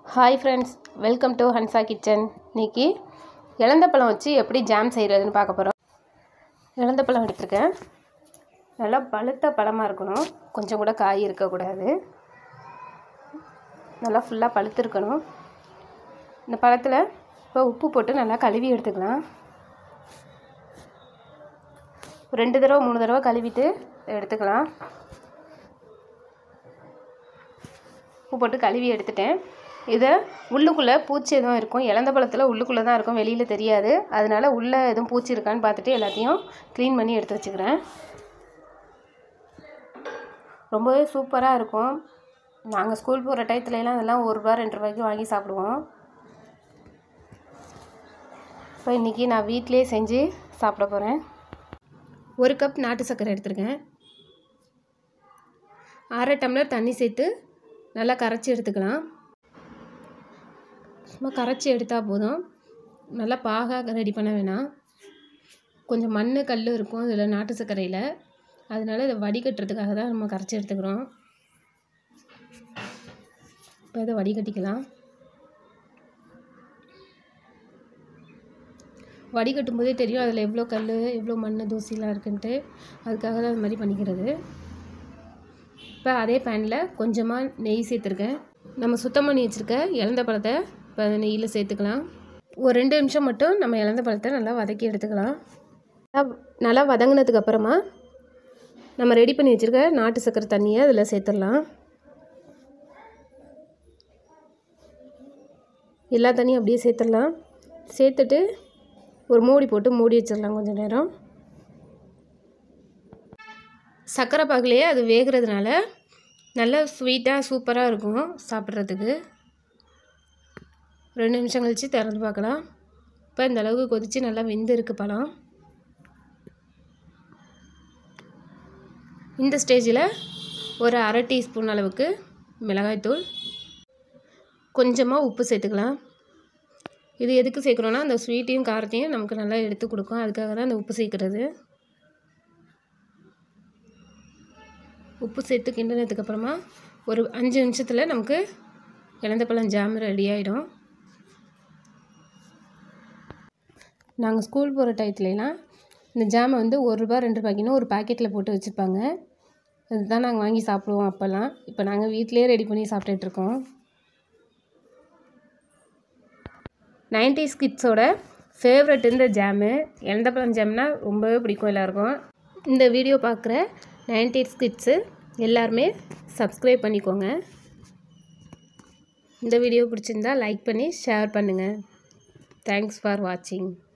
hi friends welcome to Hansa kitchen இன்னைக்கு இலந்த பழம் வச்சு எப்படி ஜாம் செய்கிறதுன்னு பார்க்க போகிறோம் இலந்த பழம் எடுத்திருக்கேன் நல்லா பழுத்த பழமாக இருக்கணும் கொஞ்சம் கூட காய் இருக்கக்கூடாது நல்லா ஃபுல்லாக பழுத்து இருக்கணும் இந்த பழத்தில் இப்போ உப்பு போட்டு நல்லா கழுவி எடுத்துக்கலாம் ரெண்டு தடவை மூணு தடவை கழுவிட்டு எடுத்துக்கலாம் உப்பு போட்டு கழுவி எடுத்துட்டேன் இதை உள்ளுக்குள்ளே பூச்சி எதுவும் இருக்கும் இலந்த பழத்தில் உள்ளுக்குள்ளே தான் இருக்கும் வெளியில் தெரியாது அதனால் உள்ளே எதுவும் பூச்சி இருக்கான்னு பார்த்துட்டு எல்லாத்தையும் க்ளீன் பண்ணி எடுத்து வச்சுக்கிறேன் ரொம்பவே சூப்பராக இருக்கும் நாங்கள் ஸ்கூல் போகிற டயத்துலலாம் அதெல்லாம் ஒரு ரூபா ரெண்டு ரூபாய்க்கு வாங்கி சாப்பிடுவோம் இப்போ இன்றைக்கி நான் வீட்டிலே செஞ்சு சாப்பிட போகிறேன் ஒரு கப் நாட்டு சர்க்கரை எடுத்திருக்கேன் அரை டம்ளர் தண்ணி சேர்த்து நல்லா கரைச்சி எடுத்துக்கலாம் சும்மா கரைச்சி எடுத்தால் போதும் நல்லா பாகாக ரெடி பண்ண வேணாம் கொஞ்சம் மண் கல் இருக்கும் இதில் நாட்டு சர்க்கரையில் அதனால இதை வடிகட்டுறதுக்காக தான் நம்ம கரைச்சி எடுத்துக்கிறோம் இப்போ இதை வடிகட்டிக்கலாம் வடிகட்டும் போதே தெரியும் அதில் எவ்வளோ கல் எவ்வளோ மண் தூசிலாம் இருக்குன்ட்டு அதுக்காக தான் அது மாதிரி பண்ணிக்கிறது இப்போ அதே பேனில் கொஞ்சமாக நெய் சேர்த்துருக்கேன் நம்ம சுத்தம் பண்ணி வச்சுருக்க இலந்த பழத்தை இப்போ அந்த நெய்யில் சேர்த்துக்கலாம் ஒரு ரெண்டு நிமிஷம் மட்டும் நம்ம இலந்த பழத்தை நல்லா வதக்கி எடுத்துக்கலாம் நல்லா வதங்கினதுக்கு அப்புறமா நம்ம ரெடி பண்ணி வச்சுருக்க நாட்டு சக்கரை தண்ணியை அதில் சேர்த்துடலாம் எல்லா தண்ணியும் அப்படியே சேர்த்துடலாம் சேர்த்துட்டு ஒரு மூடி போட்டு மூடி வச்சிடலாம் கொஞ்சம் நேரம் சர்க்கரை பாகுலேயே அது வேகிறதுனால நல்ல ஸ்வீட்டாக சூப்பராக இருக்கும் சாப்பிட்றதுக்கு ரெண்டு நிமிஷம் கழித்து திறந்து பார்க்கலாம் இப்போ இந்த அளவுக்கு கொதித்து நல்லா வெந்து இருக்கு பழம் இந்த ஸ்டேஜில் ஒரு அரை டீஸ்பூன் அளவுக்கு மிளகாய்த்தூள் கொஞ்சமாக உப்பு சேர்த்துக்கலாம் இது எதுக்கு சேர்க்குறோன்னா அந்த ஸ்வீட்டையும் காரத்தையும் நமக்கு நல்லா எடுத்து கொடுக்கும் அதுக்காக தான் அந்த உப்பு சேர்க்குறது உப்பு சேர்த்து கிண்டினதுக்கப்புறமா ஒரு அஞ்சு நிமிஷத்தில் நமக்கு இலந்தப்பழம் ஜாம் ரெடி ஆகிடும் நாங்கள் ஸ்கூல் போகிற டயத்துலலாம் இந்த ஜாமை வந்து ஒரு ரூபா ரெண்டு ரூபாய்க்குன்னு ஒரு பாக்கெட்டில் போட்டு வச்சுருப்பாங்க அதுதான் நாங்கள் வாங்கி சாப்பிடுவோம் அப்போல்லாம் இப்போ நாங்கள் வீட்டிலே ரெடி பண்ணி சாப்பிட்டுட்ருக்கோம் நைன்டிஸ் கிட்ஸோட ஃபேவரட் இந்த ஜாமு இலந்தப்பழம் ஜாம்னால் ரொம்பவே பிடிக்கும் எல்லாருக்கும் இந்த வீடியோ பார்க்குற நைன்டிஸ் கிட்ஸு எல்லாருமே சப்ஸ்கிரைப் பண்ணிக்கோங்க இந்த வீடியோ பிடிச்சிருந்தா லைக் பண்ணி ஷேர் பண்ணுங்கள் தேங்க்ஸ் ஃபார் வாட்சிங்